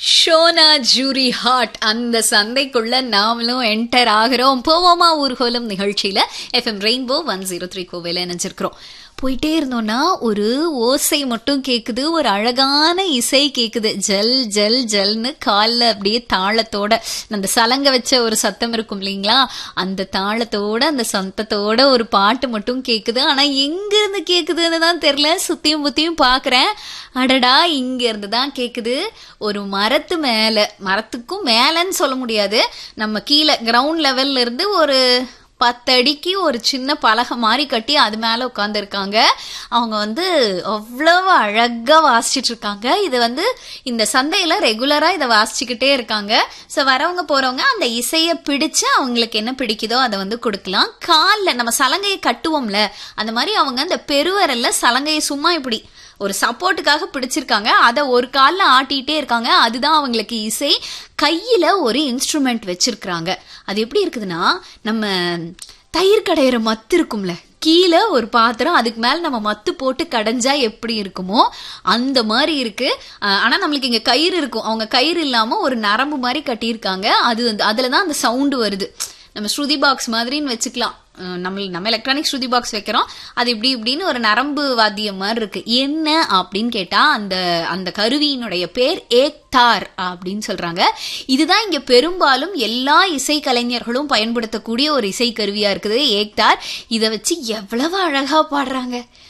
ஷோனா jury hot அந்த சந்தைக்குள்ள நாமளும் enter ஆகிறோம் போவோமா ஊர்கோலம் நிகழ்ச்சியில FM rainbow one zero three கோவையில் நினைச்சிருக்கிறோம் போயிட்டே இருந்தோம்னா ஒரு ஓசை மட்டும் கேக்குது ஒரு அழகான இசை கேக்குது ஜல் ஜல் ஜல்னு காலில் அப்படியே தாளத்தோட அந்த சலங்க வச்ச ஒரு சத்தம் இருக்கும் இல்லைங்களா அந்த தாளத்தோட அந்த சத்தத்தோட ஒரு பாட்டு மட்டும் கேக்குது ஆனா எங்க இருந்து கேக்குதுன்னு தான் தெரியல சுத்தியும் புத்தியும் பாக்குறேன் அடடா இங்க இருந்து தான் கேக்குது ஒரு மரத்து மேல மரத்துக்கும் மேலன்னு சொல்ல முடியாது நம்ம கீழே கிரவுண்ட் லெவல்ல இருந்து ஒரு பத்தடிக்கு ஒரு சின்ன பலகை மாதிரி கட்டி அது மேல உட்காந்துருக்காங்க அவங்க வந்து அவ்வளவு அழகா வாசிச்சிட்டு இருக்காங்க இது வந்து இந்த சந்தையில ரெகுலரா இதை வாசிச்சுக்கிட்டே இருக்காங்க ஸோ வரவங்க போறவங்க அந்த இசையை பிடிச்சு அவங்களுக்கு என்ன பிடிக்குதோ அதை வந்து கொடுக்கலாம் காலில் நம்ம சலங்கையை கட்டுவோம்ல அந்த மாதிரி அவங்க அந்த பெருவரல்ல சலங்கையை சும்மா இப்படி ஒரு சப்போர்ட்டுக்காக பிடிச்சிருக்காங்க அதை ஒரு காலில் ஆட்டிகிட்டே இருக்காங்க அதுதான் அவங்களுக்கு இசை கையில் ஒரு இன்ஸ்ட்ருமெண்ட் வச்சிருக்கிறாங்க அது எப்படி இருக்குதுன்னா நம்ம தயிர் கடையிற மத்து இருக்கும்ல கீழே ஒரு பாத்திரம் அதுக்கு மேல நம்ம மத்து போட்டு கடைஞ்சா எப்படி இருக்குமோ அந்த மாதிரி இருக்கு ஆனா நம்மளுக்கு இங்க கயிறு இருக்கும் அவங்க கயிறு இல்லாம ஒரு நரம்பு மாதிரி கட்டியிருக்காங்க அது அதுலதான் அந்த சவுண்டு வருது நம்ம ஸ்ருதி பாக்ஸ் மாதிரின்னு வச்சுக்கலாம் நம்ம நம்ம எலக்ட்ரானிக் ஸ்ருதி பாக்ஸ் வைக்கிறோம் அது இப்படி இப்படின்னு ஒரு நரம்பு வாத்தியம் மாதிரி இருக்கு என்ன அப்படின்னு கேட்டா அந்த அந்த கருவியினுடைய பேர் ஏக்தார் அப்படின்னு சொல்றாங்க இதுதான் இங்க பெரும்பாலும் எல்லா இசை கலைஞர்களும் பயன்படுத்தக்கூடிய ஒரு இசை கருவியா இருக்குது ஏக்தார் இதை வச்சு எவ்வளவு அழகா பாடுறாங்க